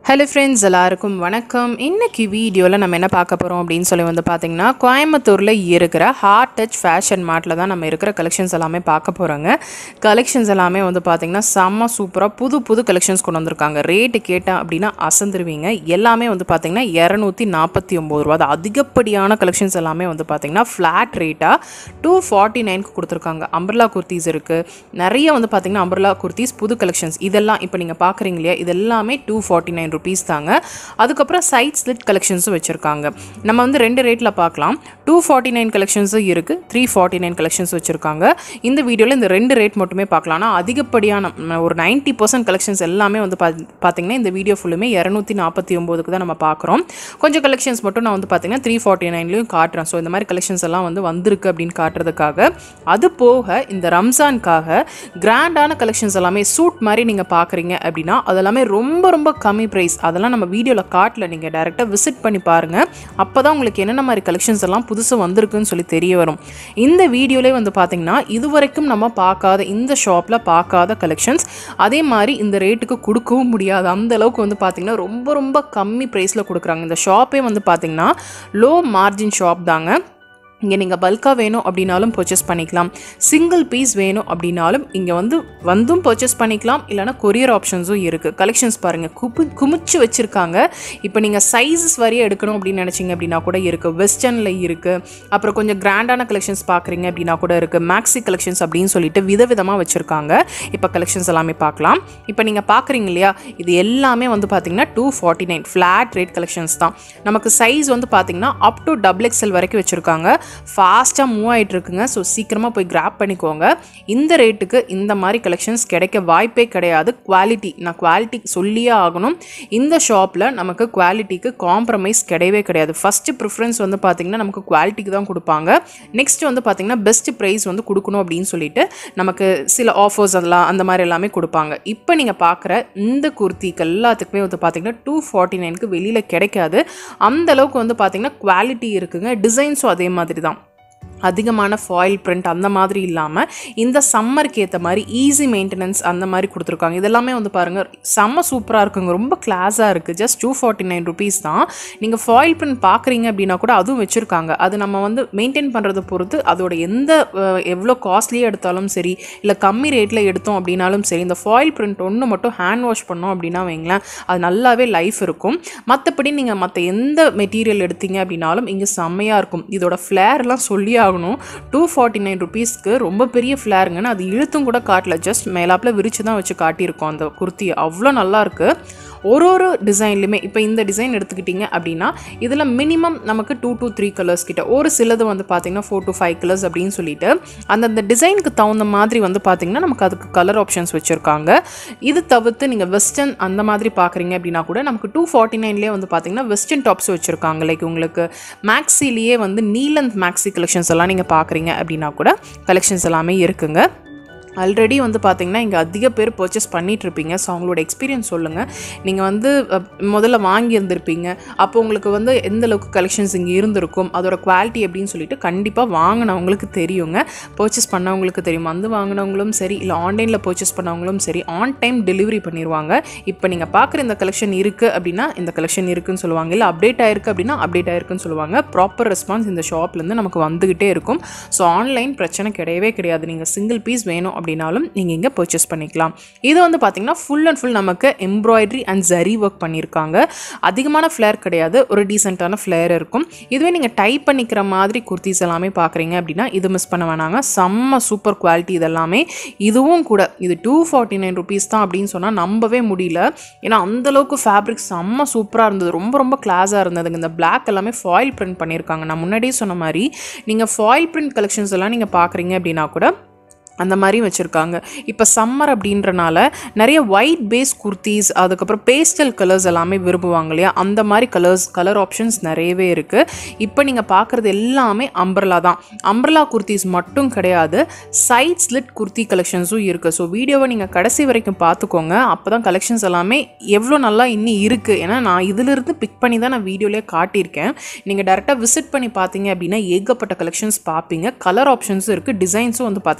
hello friends எல்லாருக்கும் வணக்கம் இன்னைக்கு வீடியோவில் நம்ம என்ன பார்க்க போகிறோம் அப்படின்னு சொல்லி வந்து பார்த்தீங்கன்னா கோயம்புத்தூரில் இருக்கிற ஹார்ட் டச் ஃபேஷன் மார்ட்டில் தான் நம்ம இருக்கிற கலெக்ஷன்ஸ் எல்லாமே பார்க்க போகிறோங்க கலெக்ஷன்ஸ் எல்லாமே வந்து பார்த்தீங்கன்னா செம்ம சூப்பராக புது புது கலெக்ஷன்ஸ் கொண்டு வந்திருக்காங்க ரேட்டு கேட்டால் அப்படின்னா அசந்துருவீங்க எல்லாமே வந்து பார்த்தீங்கன்னா இரநூத்தி நாற்பத்தி ஒம்பது ரூபா அது அதிகப்படியான கலெக்ஷன்ஸ் எல்லாமே வந்து பார்த்தீங்கன்னா ஃப்ளாட் ரேட்டாக டூ ஃபார்ட்டி நைனுக்கு கொடுத்துருக்காங்க அம்பர்லா குர்த்திஸ் இருக்குது நிறைய வந்து பார்த்தீங்கன்னா அம்பர்லா குர்த்திஸ் புது கலெக்ஷன்ஸ் இதெல்லாம் இப்போ நீங்கள் பார்க்குறீங்க இல்லையா இது எல்லாமே டூ ஃபார்ட்டி நைன் ருபீஸ் தாங்க அதுக்கப்புறம் சைட் ஸ்லிட் கலெக்ஷன்ஸும் வச்சுருக்காங்க நம்ம வந்து ரெண்டு ரேட்டில் பார்க்கலாம் டூ ஃபார்ட்டி நைன் கலெக்ஷன்ஸும் இருக்குது த்ரீ ஃபார்ட்டி நைன் கலெக்ஷன்ஸ் வச்சுருக்காங்க இந்த வீடியோவில் இந்த ரெண்டு ரேட் மட்டுமே பார்க்கலாம் ஆனால் அதிகப்படியான ம், ஒரு நைன்ட்டி பர்சன்ட் கலெக்ஷன்ஸ் எல்லாமே வந்து பா பார்த்தீங்கன்னா இந்த வீடியோ ஃபுல்லுமே இரநூத்தி நாற்பத்தி ஒம்போதுக்கு தான் நம்ம பார்க்குறோம் கொஞ்சம் கலெக்ஷன்ஸ் மட்டும் நான் வந்து பார்த்தீங்கன்னா த்ரீ ஃபார்ட்டி நைன்லையும் காட்டுறேன் ஸோ இந்த மாதிரி கலெக்ஷன்ஸ் எல்லாம் வந்து வந்திருக்கு அப்படின்னு காட்டுறதுக்காக அது போக இந்த ரம்ஜானுக்காக கிராண்டான கலெக்ஷன்ஸ் எல்லாமே சூட் மாதிரி நீங்கள் பார்க்குறீங்க அப்படின்னா அதெல்லாமே ரொம்ப ரொம்ப கம்மி ப்ரைஸ் அதெல்லாம் நம்ம வீடியோவில் காட்டல நீங்கள் டேரெக்டாக விசிட் பண்ணி பாருங்கள் அப்போ தான் உங்களுக்கு என்னென்ன மாதிரி கலெக்ஷன்ஸ் எல்லாம் புதுசாக வந்திருக்குன்னு சொல்லி தெரிய வரும் இந்த வீடியோலே வந்து பார்த்தீங்கன்னா இது வரைக்கும் நம்ம பார்க்காத இந்த ஷாப்பில் பார்க்காத கலெக்ஷன்ஸ் அதே மாதிரி இந்த ரேட்டுக்கு கொடுக்கவும் முடியாது அந்த அளவுக்கு வந்து பார்த்தீங்கன்னா ரொம்ப ரொம்ப கம்மி ப்ரைஸில் கொடுக்குறாங்க இந்த ஷாப்பே வந்து பார்த்தீங்கன்னா லோ மார்ஜின் ஷாப் தாங்க இங்கே நீங்கள் பல்காக வேணும் அப்படின்னாலும் பர்ச்சேஸ் பண்ணிக்கலாம் சிங்கிள் பீஸ் வேணும் அப்படின்னாலும் இங்கே வந்து வந்தும் பர்ச்சேஸ் பண்ணிக்கலாம் இல்லைனா கொரியர் ஆப்ஷன்ஸும் இருக்குது கலெக்ஷன்ஸ் பாருங்கள் குப்பு குமிச்சு வச்சுருக்காங்க இப்போ நீங்கள் சைஸஸ் வரைய எடுக்கணும் அப்படின்னு நினச்சிங்க அப்படின்னா கூட இருக்குது வெஸ்டர்னில் இருக்குது அப்புறம் கொஞ்சம் கிராண்டான கலெக்ஷன்ஸ் பார்க்குறீங்க அப்படின்னா கூட இருக்குது மேக்ஸி கலெக்ஷன்ஸ் அப்படின்னு சொல்லிட்டு விதவிதமாக வச்சுருக்காங்க இப்போ கலெக்ஷன்ஸ் எல்லாமே பார்க்கலாம் இப்போ நீங்கள் பார்க்குறீங்க இல்லையா இது எல்லாமே வந்து பார்த்தீங்கன்னா two forty nine flat rate collections தான் நமக்கு சைஸ் வந்து பார்த்தீங்கன்னா அப் டு டபுள் எக்ஸ்எல் வரைக்கும் வச்சுருக்காங்க ஃபாஸ்ட்டாக மூவ் ஆகிட்டு இருக்குங்க ஸோ சீக்கிரமாக போய் கிராப் பண்ணிக்கோங்க இந்த ரேட்டுக்கு இந்த மாதிரி கலெக்ஷன்ஸ் கிடைக்க வாய்ப்பே கிடையாது குவாலிட்டி நான் குவாலிட்டி சொல்லியே ஆகணும் இந்த ஷாப்பில் நமக்கு குவாலிட்டிக்கு காம்ப்ரமைஸ் கிடையவே கிடையாது ஃபஸ்ட்டு ப்ரிஃபரன்ஸ் வந்து பார்த்திங்கன்னா நமக்கு குவாலிட்டிக்கு தான் கொடுப்பாங்க நெக்ஸ்ட் வந்து பார்த்திங்கன்னா பெஸ்ட் ப்ரைஸ் வந்து கொடுக்கணும் அப்படின்னு சொல்லிட்டு நமக்கு சில ஆஃபர்ஸ் அதெல்லாம் அந்த மாதிரி எல்லாமே கொடுப்பாங்க இப்போ நீங்கள் பார்க்குற இந்த குர்த்திக்கு எல்லாத்துக்குமே வந்து பார்த்திங்கன்னா டூ ஃபார்ட்டி நைனுக்கு வெளியில் கிடைக்காது அந்த அளவுக்கு வந்து பார்த்திங்கன்னா குவாலிட்டி இருக்குங்க டிசைன்ஸும் அதே மாதிரி தான் அதிகமான ஃபாயில் பிரிண்ட் அந்த மாதிரி இல்லாமல் இந்த சம்மருக்கு ஏற்ற மாதிரி ஈஸி மெயின்டெனன்ஸ் அந்த மாதிரி கொடுத்துருக்காங்க இதெல்லாமே வந்து பாருங்கள் செம்ம சூப்பராக இருக்குங்க ரொம்ப கிளாஸாக இருக்குது just two forty nine rupees தான் நீங்கள் ஃபாயில் பிரிண்ட் பார்க்குறீங்க அப்படின்னா கூட அதுவும் வச்சுருக்காங்க அது நம்ம வந்து மெயின்டைன் பண்ணுறதை பொறுத்து அதோட எந்த அஹ், எவ்வளோ காஸ்ட்லியாக எடுத்தாலும் சரி இல்லை கம்மி ரேட்டில் எடுத்தோம் அப்படின்னாலும் சரி இந்த ஃபாயில் பிரிண்ட் ஒன்று மட்டும் ஹேண்ட் வாஷ் பண்ணோம் அப்படின்னா வைங்களேன் அது நல்லாவே லைஃப் இருக்கும் மற்றபடி நீங்கள் மற்ற எந்த மெட்டீரியல் எடுத்தீங்க அப்படின்னாலும் இங்கே செம்மையாக இருக்கும் இதோட ஃப்ளேர்லாம் சொல்லி ஆகணும் டூ ஃபார்ட்டி நைன் ருபீஸ்க்கு ரொம்ப பெரிய ஃப்ளேருங்கன்னு அது இழுத்தும் கூட காட்டல ஜஸ்ட் மேலாப்பில் விரிச்சு தான் வச்சு காட்டியிருக்கோம் அந்த குர்த்தி அவ்வளோ நல்லா இருக்கு ஒரு ஒரு டிசைன்லையுமே இப்போ இந்த டிசைன் எடுத்துக்கிட்டிங்க அப்படின்னா இதில் மினிமம் நமக்கு டூ to த்ரீ கலர்ஸ் கிட்ட ஒரு சிலது வந்து பார்த்தீங்கன்னா ஃபோர் to ஃபைவ் கலர்ஸ் அப்படின்னு சொல்லிட்டு அந்தந்த டிசைனுக்கு தகுந்த மாதிரி வந்து பார்த்தீங்கன்னா நமக்கு அதுக்கு கலர் ஆப்ஷன்ஸ் வச்சுருக்காங்க இது தவிர்த்து நீங்கள் வெஸ்டர்ன் அந்த மாதிரி பார்க்குறீங்க அப்படின்னா கூட நமக்கு டூ ஃபார்ட்டி நைன்லேயே வந்து பார்த்தீங்கன்னா வெஸ்டர்ன் டாப்ஸ் வச்சுருக்காங்க லைக் உங்களுக்கு மேக்ஸிலேயே வந்து நீலந்த் மேக்ஸி கலெக்ஷன்ஸ் எல்லாம் நீங்கள் பார்க்குறீங்க அப்படின்னா கூட கலெக்ஷன்ஸ் எல்லாமே இருக்குங்க ஆல்ரெடி வந்து பார்த்தீங்கன்னா இங்கே அதிக பேர் பர்ச்சேஸ் பண்ணிட்டு இருப்பீங்க ஸோ அவங்களோட எக்ஸ்பீரியன்ஸ் சொல்லுங்கள் நீங்கள் வந்து அஹ், முதல்ல வாங்கியிருந்திருப்பீங்க அப்போ உங்களுக்கு வந்து எந்த அளவுக்கு கலெக்ஷன்ஸ் இங்கே இருந்திருக்கும் அதோட குவாலிட்டி எப்படின்னு சொல்லிட்டு கண்டிப்பாக வாங்கினவங்களுக்கு தெரியுங்க பர்ச்சேஸ் பண்ணவங்களுக்கு தெரியும் வந்து வாங்கினவங்களும் சரி இல்லை ஆன்லைனில் பர்ச்சேஸ் பண்ணவங்களும் சரி ஆன் டைம் டெலிவரி பண்ணிடுவாங்க இப்போ நீங்கள் பார்க்குற இந்த கலெக்ஷன் இருக்குது அப்படின்னா இந்த கலெக்ஷன் இருக்குன்னு சொல்லுவாங்க இல்லை அப்டேட் ஆயிருக்கு அப்படின்னா அப்டேட் ஆயிருக்குன்னு சொல்லுவாங்க ப்ராப்பர் ரெஸ்பான்ஸ் இந்த ஷாப்லேருந்து நமக்கு வந்துக்கிட்டே இருக்கும் ஸோ ஆன்லைன் பிரச்சனை கிடையவே கிடையாது நீங்கள் சிங்கிள் பீஸ் வேணும் அப்படின்னாலும் நீங்கள் இங்கே பர்ச்சேஸ் பண்ணிக்கலாம் இது வந்து பார்த்தீங்கன்னா ஃபுல் அண்ட் ஃபுல் நமக்கு எம்ப்ராய்டரி அண்ட் ஜரி ஒர்க் பண்ணியிருக்காங்க அதிகமான ஃப்ளேர் கிடையாது ஒரு டீசெண்டான ஃப்ளேர் இருக்கும் இதுவே நீங்கள் டைப் பண்ணிக்கிற மாதிரி குர்த்திஸ் எல்லாமே பார்க்குறீங்க அப்படின்னா இது மிஸ் பண்ண வேணாங்க செம்ம சூப்பர் குவாலிட்டி இதெல்லாமே இதுவும் கூட இது டூ ஃபார்ட்டி நைன் ருபீஸ் தான் அப்படின்னு சொன்னால் நம்பவே முடியல ஏன்னா அந்தளவுக்கு ஃபேப்ரிக் செம்ம சூப்பராக இருந்தது ரொம்ப ரொம்ப கிளாஸாக இருந்ததுங்க இந்த பிளாக் எல்லாமே ஃபாயில் பிரிண்ட் பண்ணியிருக்காங்க நான் முன்னாடியே சொன்ன மாதிரி நீங்கள் ஃபாயில் பிரிண்ட் கலெக்ஷன்ஸ் எல்லாம் நீங்கள் பார்க்குறீங்க அப்படின்னா கூட அந்த மாதிரி வச்சுருக்காங்க இப்போ சம்மர் அப்படின்றனால நிறைய ஒயிட் பேஸ் குர்த்திஸ் அதுக்கப்புறம் பேஸ்டல் கலர்ஸ் எல்லாமே விரும்புவாங்க இல்லையா அந்த மாதிரி கலர்ஸ் கலர் ஆப்ஷன்ஸ் நிறையவே இருக்குது இப்போ நீங்கள் பார்க்குறது எல்லாமே அம்பர்லா தான் அம்பர்லா குர்த்திஸ் மட்டும் கிடையாது சைட் ஸ்லிட் குர்த்தி கலெக்ஷன்ஸும் இருக்குது ஸோ வீடியோவை நீங்கள் கடைசி வரைக்கும் பார்த்துக்கோங்க அப்போ தான் கலெக்ஷன்ஸ் எல்லாமே எவ்வளோ நல்லா இன்னும் இருக்குது ஏன்னா நான் இதிலிருந்து பிக் பண்ணி தான் நான் வீடியோலேயே காட்டியிருக்கேன் நீங்கள் டேரெக்டாக விசிட் பண்ணி பார்த்தீங்க அப்படின்னா ஏகப்பட்ட கலெக்ஷன்ஸ் பார்ப்பீங்க கலர் ஆப்ஷன்ஸும் இருக்குது டிசைன்ஸும் வந்து பார்த்தீங்கன்னா நிறைய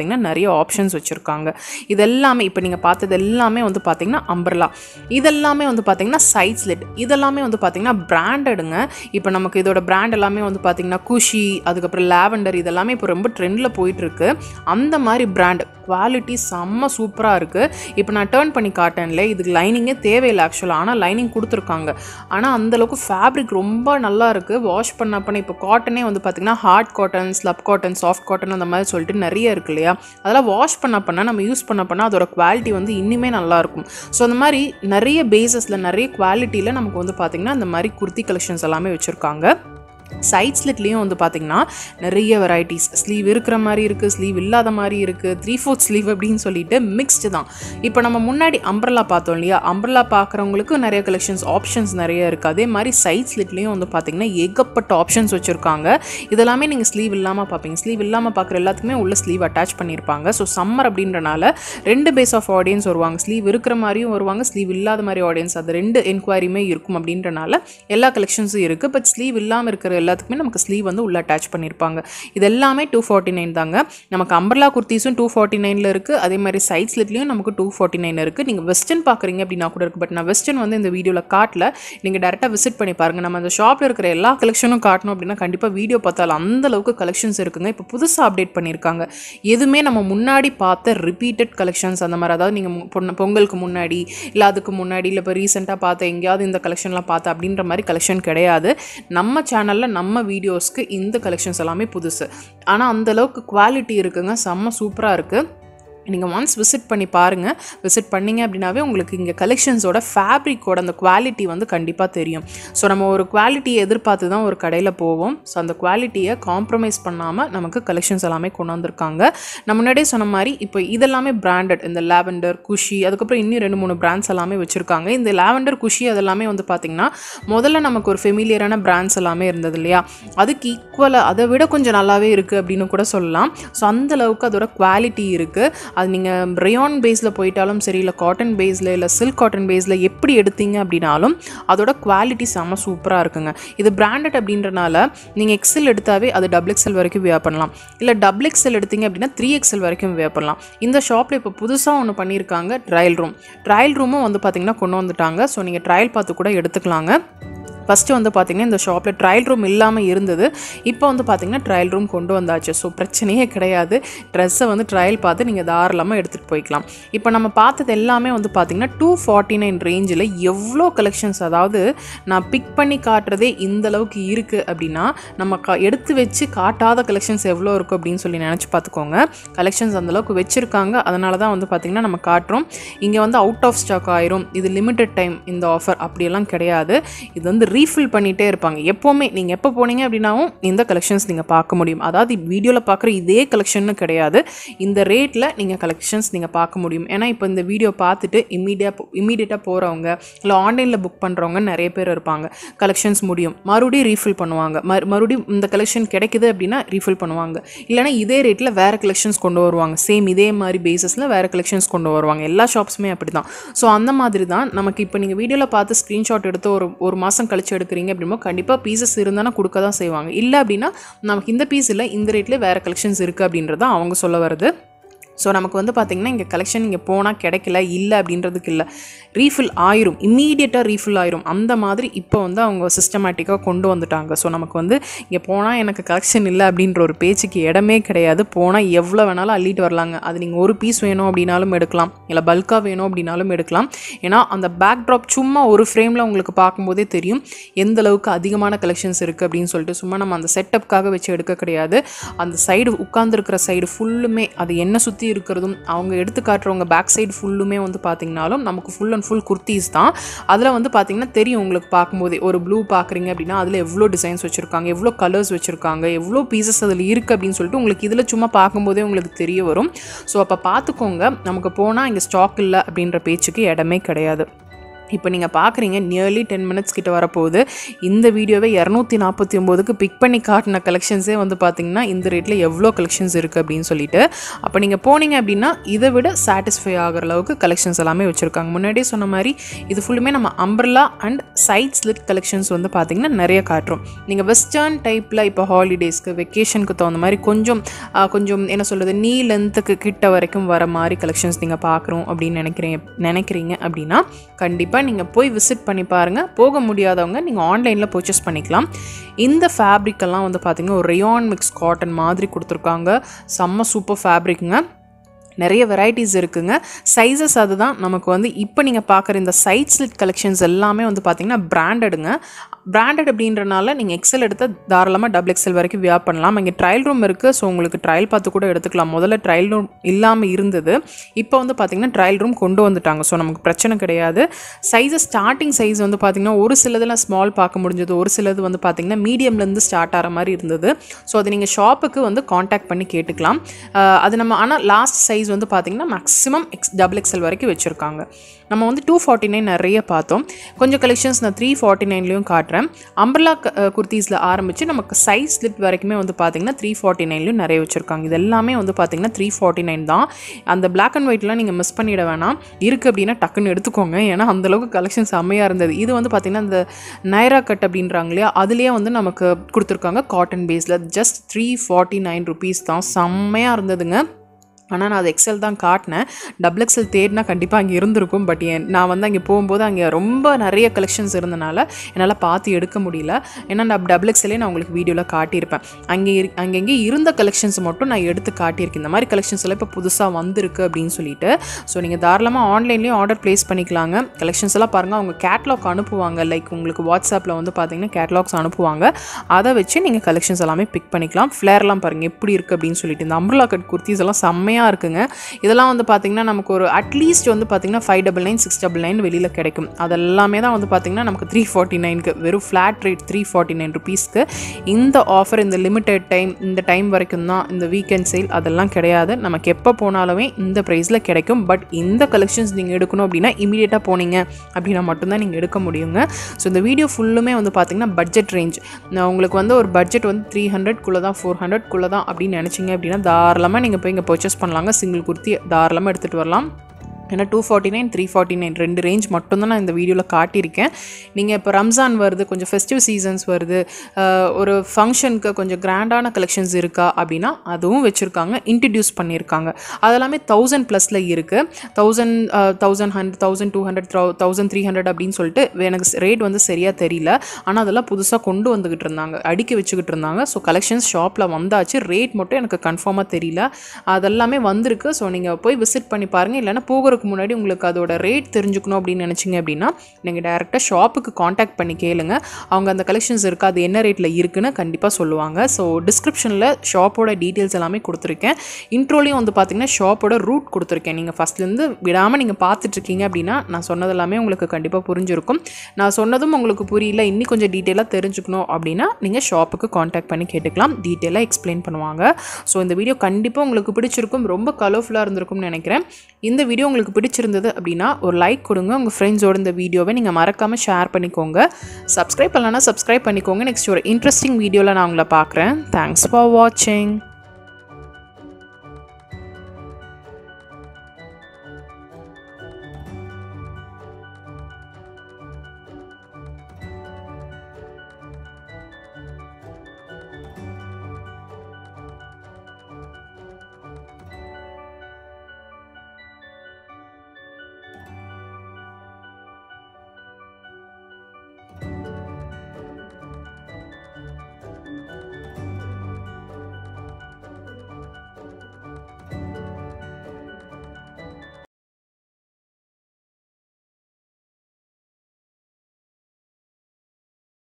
ஆப்ஷன்ஸ் வச்சுருக்காங்க இதெல்லாமே இப்போ நீங்கள் பார்த்தது எல்லாமே வந்து பார்த்தீங்கன்னா அம்பர்லா இதெல்லாமே வந்து பார்த்தீங்கன்னா சைட் ஸ்லிட் இதெல்லாமே வந்து பார்த்தீங்கன்னா பிராண்டடுங்க இப்போ நமக்கு இதோட பிராண்ட் எல்லாமே வந்து பார்த்தீங்கன்னா குஷி அதுக்கப்புறம் லாவெண்டர் இதெல்லாமே இப்போ ரொம்ப ட்ரெண்டில் போயிட்டுருக்கு அந்த மாதிரி பிராண்ட் குவாலிட்டி செம்ம சூப்பராக இருக்குது இப்போ நான் டேர்ன் பண்ணி காட்டேன்ல இதுக்கு லைனிங்கே தேவையில்லை ஆக்சுவலாக ஆனால் லைனிங் கொடுத்துருக்காங்க ஆனால் அந்தளவுக்கு ஃபேப்ரிக் ரொம்ப நல்லா இருக்குது வாஷ் பண்ண பண்ண இப்போ காட்டனே வந்து பார்த்திங்கன்னா hard cotton slub cotton soft cotton அந்த மாதிரி சொல்லிட்டு நிறைய இருக்கு இல்லையா அதெல்லாம் வாஷ் பண்ண பண்ண நம்ம யூஸ் பண்ண பண்ண அதோட குவாலிட்டி வந்து இன்னுமே நல்லாயிருக்கும் ஸோ அந்த மாதிரி நிறைய பேசஸில் நிறைய குவாலிட்டியில் நமக்கு வந்து பார்த்திங்கன்னா இந்த மாதிரி குர்த்தி கலெக்ஷன்ஸ் எல்லாமே வச்சுருக்காங்க சைட் ஸ்லிட்லேயும் வந்து பார்த்திங்கன்னா நிறைய வெரைட்டிஸ் ஸ்லீவ் இருக்கிற மாதிரி இருக்குது ஸ்லீவ் இல்லாத மாதிரி இருக்குது த்ரீ ஃபோர்த் ஸ்லீவ் அப்படின்னு சொல்லிட்டு மிக்ஸ்டு தான் இப்போ நம்ம முன்னாடி அம்பர்லா பார்த்தோம் இல்லையா அம்பர்லா பார்க்குறவங்களுக்கு நிறைய கலெக்ஷன்ஸ் ஆப்ஷன்ஸ் நிறைய இருக்குது அதே மாதிரி சைட் ஸ்லிட்லேயும் வந்து பார்த்திங்கன்னா ஏகப்பட்ட ஆப்ஷன்ஸ் வச்சுருக்காங்க இதெல்லாமே நீங்கள் ஸ்லீவ் இல்லாமல் பார்ப்பீங்க ஸ்லீவ் இல்லாமல் பார்க்குற எல்லாத்துக்குமே உள்ள ஸ்லீவ் அட்டாச் பண்ணியிருப்பாங்க ஸோ சம்மர் அப்படின்றனால ரெண்டு பேஸ் ஆஃப் ஆடியன்ஸ் வருவாங்க ஸ்லீவ் இருக்கிற மாதிரியும் வருவாங்க ஸ்லீவ் இல்லாத மாதிரி ஆடியன்ஸ் அது ரெண்டு என்கொயரியுமே இருக்கும் அப்படின்றனால எல்லா கலெக்ஷன்ஸும் இருக்குது பட் ஸ்லீவ் இல்லாமல் இருக்கிற எல்லாத்துக்குமே நமக்கு ஸ்லீவ் வந்து உள்ள அட்டாச் பண்ணியிருப்பாங்க இது எல்லாமே டூ ஃபார்ட்டி நைன் தாங்க நமக்கு அம்பர்லா குர்த்திஸும் டூ ஃபார்ட்டி நைனில் இருக்குது அதே மாதிரி சைட் ஸ்லிட்லேயும் நமக்கு டூ ஃபார்ட்டி நைன் இருக்குது நீங்கள் வெஸ்டர்ன் பார்க்குறீங்க அப்படின்னா கூட இருக்குது பட் நான் வெஸ்டர்ன் வந்து இந்த வீடியோவில் காட்டல நீங்கள் டேரெக்டாக விசிட் பண்ணி பாருங்கள் நம்ம அந்த ஷாப்பில் இருக்கிற எல்லா கலெக்ஷனும் காட்டணும் அப்படின்னா கண்டிப்பாக வீடியோ பார்த்தாலும் அந்த அளவுக்கு கலெக்ஷன்ஸ் இருக்குங்க இப்போ புதுசாக அப்டேட் பண்ணியிருக்காங்க எதுவுமே நம்ம முன்னாடி பார்த்த ரிப்பீட்டட் கலெக்ஷன்ஸ் அந்த மாதிரி அதாவது நீங்கள் பொண்ணு பொங்கலுக்கு முன்னாடி இல்லை அதுக்கு முன்னாடி இல்லை இப்போ ரீசெண்டாக பார்த்த எங்கேயாவது இந்த கலெக்ஷன்லாம் பார்த்த அப்படின்ற மாதிரி கலெக்ஷன் கிடையாது நம்ம சேனலில் நம்ம வீடியோஸ்க்கு இந்த கலெக்ஷன்ஸ் எல்லாமே புதுசு ஆனால் அந்தளவுக்கு குவாலிட்டி இருக்குங்க செம்ம சூப்பராக இருக்குது நீங்கள் ஒன்ஸ் விசிட் பண்ணி பாருங்கள் விசிட் பண்ணீங்க அப்படின்னாவே உங்களுக்கு இங்கே கலெக்ஷன்ஸோட ஃபேப்ரிக்கோட அந்த குவாலிட்டி வந்து கண்டிப்பாக தெரியும் ஸோ நம்ம ஒரு குவாலிட்டியை எதிர்பார்த்து தான் ஒரு கடையில் போவோம் ஸோ அந்த குவாலிட்டியை காம்ப்ரமைஸ் பண்ணாமல் நமக்கு கலெக்ஷன்ஸ் எல்லாமே கொண்டு வந்திருக்காங்க நான் முன்னாடியே சொன்ன மாதிரி இப்போ இதெல்லாமே பிராண்டட் இந்த லாவெண்டர் குஷி அதுக்கப்புறம் இன்னும் ரெண்டு மூணு பிராண்ட்ஸ் எல்லாமே வச்சுருக்காங்க இந்த லாவெண்டர் குஷி அதெல்லாமே வந்து பார்த்திங்கன்னா முதல்ல நமக்கு ஒரு ஃபெமிலியரான பிராண்ட்ஸ் எல்லாமே இருந்தது இல்லையா அதுக்கு ஈக்குவலாக அதை விட கொஞ்சம் நல்லாவே இருக்குது அப்படின்னு கூட சொல்லலாம் ஸோ அந்த அளவுக்கு அதோட குவாலிட்டி இருக்குது அது நீங்கள் ரேயான் பேஸில் போயிட்டாலும் சரி இல்லை காட்டன் பேஸில் இல்லை சில்க் காட்டன் பேஸில் எப்படி எடுத்தீங்க அப்படின்னாலும் அதோட குவாலிட்டி செம்ம சூப்பராக இருக்குங்க இது பிராண்டட் அப்படின்றனால நீங்கள் எக்ஸல் எடுத்தாவே அது டபுள் எக்ஸல் வரைக்கும் வியர் பண்ணலாம் இல்லை டபுள் எக்ஸல் எடுத்தீங்க அப்படின்னா த்ரீ எக்ஸல் வரைக்கும் வியர் பண்ணலாம் இந்த ஷாப்பில் இப்போ புதுசாக ஒன்று பண்ணியிருக்காங்க ட்ரையல் ரூம் ட்ரையல் ரூமும் வந்து பார்த்திங்கன்னா கொண்டு வந்துட்டாங்க ஸோ நீங்கள் ட்ரையல் பார்த்து கூட எடுத்துக்கலாங்க ஃபஸ்ட்டு வந்து பார்த்திங்கன்னா இந்த ஷாப்பில் ட்ரையல் ரூம் இல்லாமல் இருந்தது இப்போ வந்து பார்த்திங்கன்னா ட்ரையல் ரூம் கொண்டு வந்தாச்சு ஸோ பிரச்சனையே கிடையாது ட்ரெஸ்ஸை வந்து ட்ரையல் பார்த்து நீங்கள் தாராளமாக எடுத்துகிட்டு போய்க்கலாம் இப்போ நம்ம பார்த்தது எல்லாமே வந்து பார்த்திங்கன்னா டூ ஃபார்ட்டி நைன் ரேஞ்சில் எவ்வளோ கலெக்ஷன்ஸ் அதாவது நான் பிக் பண்ணி காட்டுறதே இந்த அளவுக்கு இருக்குது அப்படின்னா நம்ம க எடுத்து வச்சு காட்டாத கலெக்ஷன்ஸ் எவ்வளோ இருக்கும் அப்படின்னு சொல்லி நினச்சி பார்த்துக்கோங்க கலெக்ஷன்ஸ் அந்தளவுக்கு வச்சுருக்காங்க அதனால தான் வந்து பார்த்திங்கன்னா நம்ம காட்டுறோம் இங்கே வந்து அவுட் ஆஃப் ஸ்டாக் ஆயிரும் இது லிமிட்டட் டைம் இந்த ஆஃபர் அப்படியெல்லாம் கிடையாது இது வந்து ரீஃபில் பண்ணிகிட்டே இருப்பாங்க எப்போவுமே நீங்கள் எப்போ போனீங்க அப்படின்னாவும் இந்த கலெக்ஷன்ஸ் நீங்கள் பார்க்க முடியும் அதாவது வீடியோவில் பார்க்குற இதே கலெக்ஷன்னு கிடையாது இந்த ரேட்டில் நீங்கள் கலெக்ஷன்ஸ் நீங்கள் பார்க்க முடியும் ஏன்னா இப்போ இந்த வீடியோ பார்த்துட்டு இம்மீடியாக இம்மீடியட்டாக போகிறவங்க இல்லை ஆன்லைனில் புக் பண்ணுறவங்க நிறைய பேர் இருப்பாங்க கலெக்ஷன்ஸ் முடியும் மறுபடியும் ரீஃபில் பண்ணுவாங்க மறு மறுபடியும் இந்த கலெக்ஷன் கிடைக்குது அப்படின்னா ரீஃபில் பண்ணுவாங்க இல்லைனா இதே ரேட்டில் வேறு கலெக்ஷன்ஸ் கொண்டு வருவாங்க சேம் இதே மாதிரி பேசிஸில் வேறு கலெக்ஷன்ஸ் கொண்டு வருவாங்க எல்லா ஷாப்ஸுமே அப்படி தான் ஸோ அந்த மாதிரி தான் நமக்கு இப்போ நீங்கள் வீடியோவில் பார்த்து ஸ்க்ரீன்ஷாட் எடுத்து ஒரு ஒரு மாதம் கழிச்சு எடுக்கிறீங்க அப்படின்னா கண்டிப்பாக பீசஸ் இருந்தால் கொடுக்க தான் செய்வாங்க இல்லை அப்படின்னா நமக்கு இந்த பீஸ் இல்லை இந்த ரேட்டில் வேறு கலெக்ஷன்ஸ் இருக்குது அப்படின்றது தான் அவங்க சொல்ல வருது ஸோ நமக்கு வந்து பார்த்திங்கன்னா இங்கே கலெக்ஷன் இங்கே போனால் கிடைக்கல இல்லை அப்படின்றதுக்கு இல்லை ரீஃபில் ஆயிரும் இம்மீடியட்டாக ரீஃபில் ஆயிரும் அந்த மாதிரி இப்போ வந்து அவங்க சிஸ்டமேட்டிக்காக கொண்டு வந்துட்டாங்க ஸோ நமக்கு வந்து இங்கே போனால் எனக்கு கலெக்ஷன் இல்லை அப்படின்ற ஒரு பேச்சுக்கு இடமே கிடையாது போனால் எவ்வளோ வேணாலும் அள்ளிட்டு வரலாங்க அது நீங்கள் ஒரு பீஸ் வேணும் அப்படின்னாலும் எடுக்கலாம் இல்லை பல்காக வேணும் அப்படின்னாலும் எடுக்கலாம் ஏன்னா அந்த பேக் ட்ராப் சும்மா ஒரு ஃப்ரேமில் உங்களுக்கு பார்க்கும்போதே தெரியும் எந்த அளவுக்கு அதிகமான கலெக்ஷன்ஸ் இருக்குது அப்படின்னு சொல்லிட்டு சும்மா நம்ம அந்த செட்டப்காக வச்சு எடுக்க கிடையாது அந்த சைடு உட்காந்துருக்கிற சைடு ஃபுல்லுமே அது என்ன சுற்றி இருக்கிறதும் அவங்க எடுத்து காட்டுறவங்க பேக் சைடு ஃபுல்லுமே வந்து பார்த்திங்கனாலும் நமக்கு ஃபுல் அண்ட் ஃபுல் குர்த்திஸ் தான் அதில் வந்து பார்த்திங்கன்னா தெரியும் உங்களுக்கு பார்க்கும்போதே ஒரு ப்ளூ பார்க்குறீங்க அப்படின்னா அதில் எவ்வளோ டிசைன்ஸ் வச்சுருக்காங்க எவ்வளோ கலர்ஸ் வச்சுருக்காங்க எவ்வளோ பீசஸ் அதில் இருக்குது அப்படின்னு சொல்லிட்டு உங்களுக்கு இதில் சும்மா பார்க்கும்போதே உங்களுக்கு தெரிய வரும் ஸோ அப்போ பார்த்துக்கோங்க நமக்கு போனால் இங்கே ஸ்டாக் இல்லை அப்படின்ற பேச்சுக்கு இடமே கிடையாது இப்போ நீங்கள் பார்க்குறீங்க நியர்லி டென் மினிட்ஸ் கிட்ட வரப்போகுது இந்த வீடியோவை இரநூத்தி நாற்பத்தி ஒம்போதுக்கு பிக் பண்ணி காட்டின கலெக்ஷன்ஸே வந்து பார்த்தீங்கன்னா இந்த ரேட்டில் எவ்வளோ கலெக்ஷன்ஸ் இருக்குது அப்படின்னு சொல்லிட்டு அப்போ நீங்கள் போனீங்க அப்படின்னா இதை விட சாட்டிஸ்ஃபை ஆகிற அளவுக்கு கலெக்ஷன்ஸ் எல்லாமே வச்சுருக்காங்க முன்னாடியே சொன்ன மாதிரி இது ஃபுல்லுமே நம்ம umbrella and side slit collections வந்து பார்த்தீங்கன்னா நிறைய காட்டுறோம் நீங்கள் வெஸ்டர்ன் டைப்பில் இப்போ ஹாலிடேஸ்க்கு வெக்கேஷனுக்கு தகுந்த மாதிரி கொஞ்சம் ஆ, கொஞ்சம் என்ன சொல்கிறது நீ லென்த்துக்கு கிட்ட வரைக்கும் வர மாதிரி கலெக்ஷன்ஸ் நீங்கள் பார்க்குறோம் அப்படின்னு நினைக்கிறீங்க நினைக்கிறீங்க அப்படின்னா கண்டிப்பாக நீங்கள் போய் விசிட் பண்ணி பாருங்கள் போக முடியாதவங்க நீங்கள் ஆன்லைனில் பர்ச்சேஸ் பண்ணிக்கலாம் இந்த fabric எல்லாம் வந்து பார்த்திங்கன்னா ஒரு ரேயான் மிக்ஸ் காட்டன் மாதிரி கொடுத்துருக்காங்க செம்ம சூப்பர் ஃபேப்ரிக்குங்க நிறைய வெரைட்டிஸ் இருக்குங்க சைஸஸ் அதுதான் நமக்கு வந்து இப்போ நீங்கள் பார்க்குற இந்த சைட் ஸ்லிட் கலெக்ஷன்ஸ் எல்லாமே வந்து பார்த்தீங்கன்னா பிராண்டடுங்க பிராண்டட் அப்படின்றனால நீங்கள் எக்ஸல் எடுத்தால் தாராளமாக டபுள் எக்ஸல் வரைக்கும் வியர் பண்ணலாம் இங்கே ட்ரையல் ரூம் இருக்குது ஸோ உங்களுக்கு ட்ரையல் பார்த்து கூட எடுத்துக்கலாம் முதல்ல ட்ரையல் ரூம் இல்லாமல் இருந்தது இப்போ வந்து பார்த்திங்கன்னா ட்ரையல் ரூம் கொண்டு வந்துட்டாங்க ஸோ நமக்கு பிரச்சனை கிடையாது சைஸஸ் ஸ்டார்டிங் சைஸ் வந்து பார்த்திங்கன்னா ஒரு சிலதெல்லாம் ஸ்மால் பார்க்க முடிஞ்சது ஒரு சிலது வந்து பார்த்திங்கன்னா மீடியம்லேருந்து ஸ்டார்ட் ஆகிற மாதிரி இருந்தது ஸோ அது நீங்கள் ஷாப்புக்கு வந்து காண்டாக்ட் பண்ணி கேட்டுக்கலாம் அஹ் அது நம்ம ஆனால் லாஸ்ட் சைஸ் வந்து பார்த்திங்கன்னா மேக்ஸிமம் எக்ஸ் டபுள் எக்ஸல் வரைக்கும் வச்சுருக்காங்க நம்ம வந்து டூ ஃபார்ட்டி நைன் நிறைய பார்த்தோம் கொஞ்சம் கலெக்ஷன்ஸ் நான் த்ரீ ஃபார்ட்டி நைன்லேயும் காட்டுறேன் அம்பர்லா குர்த்தீஸில் ஆரம்பித்து நமக்கு சைஸ் ஸ்லிட் வரைக்குமே வந்து பார்த்திங்கன்னா த்ரீ ஃபார்ட்டி நைன்லையும் நிறைய வச்சுருக்காங்க இது எல்லாமே வந்து பார்த்திங்கன்னா த்ரீ ஃபார்ட்டி நைன் தான் அந்த பிளாக் அண்ட் ஒயிட்லாம் நீங்கள் மிஸ் பண்ணிட வேணாம் இருக்குது அப்படின்னா டக்குன்னு எடுத்துக்கோங்க ஏன்னா அந்தளவுக்கு கலெக்ஷன்ஸ் செம்மையாக இருந்தது இது வந்து பார்த்திங்கன்னா இந்த நைரா கட் அப்படின்றாங்க இல்லையா அதுலேயே வந்து நமக்கு கொடுத்துருக்காங்க காட்டன் பேஸில் just three forty nine rupees தான் செம்மையாக இருந்ததுங்க ஆனால் நான் அது எக்ஸல் தான் காட்டினேன் டபுள் எக்ஸல் தேடினா கண்டிப்பாக அங்கே இருந்திருக்கும் பட் என் நான் வந்து அங்கே போகும்போது அங்கே ரொம்ப நிறைய கலெக்ஷன்ஸ் இருந்தனால என்னால் பார்த்து எடுக்க முடியல ஏன்னா நான் டபுள் எக்ஸலே நான் உங்களுக்கு வீடியோவில் காட்டியிருப்பேன் அங்கே இரு அங்கங்கே இருந்த கலெக்ஷன்ஸ் மட்டும் நான் எடுத்து காட்டியிருக்கேன் இந்த மாதிரி கலெக்ஷன்ஸ் எல்லாம் இப்போ புதுசாக வந்திருக்கு அப்படின்னு சொல்லிட்டு ஸோ நீங்கள் தாராளமாக ஆன்லைன்லேயும் ஆர்டர் ப்ளேஸ் பண்ணிக்கலாங்க கலெக்ஷன்ஸ் எல்லாம் பாருங்கள் அவங்க கேட்லாக் அனுப்புவாங்க லைக் உங்களுக்கு வாட்ஸ்அப்பில் வந்து பார்த்தீங்கன்னா கேட்லாக்ஸ் அனுப்புவாங்க அதை வச்சு நீங்கள் கலெக்ஷன்ஸ் எல்லாமே பிக் பண்ணிக்கலாம் ஃப்ளேர்லாம் பாருங்கள் எப்படி இருக்குது அப்படின்னு சொல்லிட்டு இந்த அம்ரலா கட் குர்த்திஸ் எல்லாம் செம்மையாக இருக்குங்க இதெல்லாம் வந்து பார்த்திங்கன்னா நமக்கு ஒரு அட்லீஸ்ட் வந்து பார்த்திங்கன்னா five double nine six double nine வெளியில் கிடைக்கும் அதெல்லாமே தான் வந்து பார்த்திங்கன்னா நமக்கு த்ரீ ஃபார்ட்டி நைனுக்கு வெறும் ஃப்ளாட் ரேட் த்ரீ ஃபார்ட்டி நைன் ருபீஸ்க்கு இந்த ஆஃபர் இந்த லிமிட்டெட் டைம் இந்த டைம் வரைக்கும் தான் இந்த வீக்கெண்ட் சேல் அதெல்லாம் கிடையாது நமக்கு எப்போ போனாலுமே இந்த ப்ரைஸில் கிடைக்கும் பட் இந்த கலெக்ஷன்ஸ் நீங்கள் எடுக்கணும் அப்படின்னா இமீடியட்டாக போனீங்க அப்படின்னா மட்டும்தான் நீங்கள் எடுக்க முடியுங்க ஸோ இந்த வீடியோ ஃபுல்லுமே வந்து பார்த்திங்கன்னா பட்ஜெட் ரேஞ்ச் உங்களுக்கு வந்து ஒரு பட்ஜெட் வந்து த்ரீ ஹண்ட்ரட்குள்ளே தான் ஃபோர் ஹண்ட்ரட்குள்ளே தான் அப்படின்னு நினச்சிங்க அப்படின்னா தாராளமாக நீங்கள் போய் இங்கே பர்ச்சேஸ் பண்ணலாங்க சிங்கிள் குர்த்தி தாராளமாக எடுத்துகிட்டு வரலாம் ஏன்னா two forty nine three forty nine ரெண்டு ரேஞ்ச் மட்டும்தான் நான் இந்த வீடியோவில் காட்டியிருக்கேன் நீங்கள் இப்போ ரம்ஜான் வருது கொஞ்சம் ஃபெஸ்டிவ் சீசன்ஸ் வருது ஆஹ் ஒரு ஃபங்க்ஷனுக்கு கொஞ்சம் கிராண்டான கலெக்ஷன்ஸ் இருக்கா அப்படின்னா அதுவும் வச்சுருக்காங்க இன்ட்ரடியூஸ் பண்ணியிருக்காங்க அதெல்லாமே தௌசண்ட் ப்ளஸில் இருக்குது thousand thousand hundred thousand two hundred thousand three hundred அப்படின்னு சொல்லிட்டு எனக்கு ரேட் வந்து சரியாக தெரியல ஆனால் அதெல்லாம் புதுசாக கொண்டு வந்துக்கிட்டு இருந்தாங்க அடுக்கி வச்சுக்கிட்டு இருந்தாங்க ஸோ கலெக்ஷன்ஸ் ஷாப்பில் வந்தாச்சு ரேட் மட்டும் எனக்கு கன்ஃபார்மாக தெரியல அதெல்லாமே வந்திருக்கு ஸோ நீங்கள் போய் விசிட் பண்ணி பாருங்கள் இல்லைன்னா போகிறதுக்கு முன்னாடி உங்களுக்கு அதோட ரேட் தெரிஞ்சுக்கணும் அப்படின்னு நினச்சிங்க அப்படின்னா நீங்கள் டேரெக்டாக ஷாப்புக்கு காண்டாக்ட் பண்ணி கேளுங்க அவங்க அந்த கலெக்ஷன்ஸ் இருக்கா அது என்ன ரேட்டில் இருக்குன்னு கண்டிப்பாக சொல்லுவாங்க ஸோ டிஸ்கிரிப்ஷனில் ஷாப்போட டீட்டெயில்ஸ் எல்லாமே கொடுத்துருக்கேன் இன்ட்ரோலையும் வந்து பார்த்தீங்கன்னா ஷாப்போட ரூட் கொடுத்துருக்கேன் நீங்கள் ஃபஸ்ட்லேருந்து விடாமல் நீங்கள் பார்த்துட்ருக்கீங்க அப்படின்னா நான் சொன்னது எல்லாமே உங்களுக்கு கண்டிப்பாக புரிஞ்சிருக்கும் நான் சொன்னதும் உங்களுக்கு புரியல இன்னும் கொஞ்சம் டீட்டெயிலாக தெரிஞ்சுக்கணும் அப்படின்னா நீங்கள் ஷாப்புக்கு காண்டாக்ட் பண்ணி கேட்டுக்கலாம் டீட்டெயிலாக எக்ஸ்பிளைன் பண்ணுவாங்க ஸோ இந்த வீடியோ கண்டிப்பாக உங்களுக்கு பிடிச்சிருக்கும் ரொம்ப கலர்ஃபுல்லாக இருந்திருக்கும்னு நினைக்கிறேன் இந்த வீடியோ உங்களுக்கு பிடிச்சிருந்தது அப்படின்னா ஒரு லைக் கொடுங்க உங்கள் ஃப்ரெண்ட்ஸோட இந்த வீடியோவை நீங்கள் மறக்காமல் ஷேர் பண்ணிக்கோங்க சப்ஸ்கிரைப் பண்ணலன்னா சப்ஸ்கிரைப் பண்ணிக்கோங்க நெக்ஸ்ட் ஒரு இன்ட்ரெஸ்டிங் வீடியோவில் நான் உங்களை பார்க்குறேன் தேங்க்ஸ் ஃபார் வாட்சிங்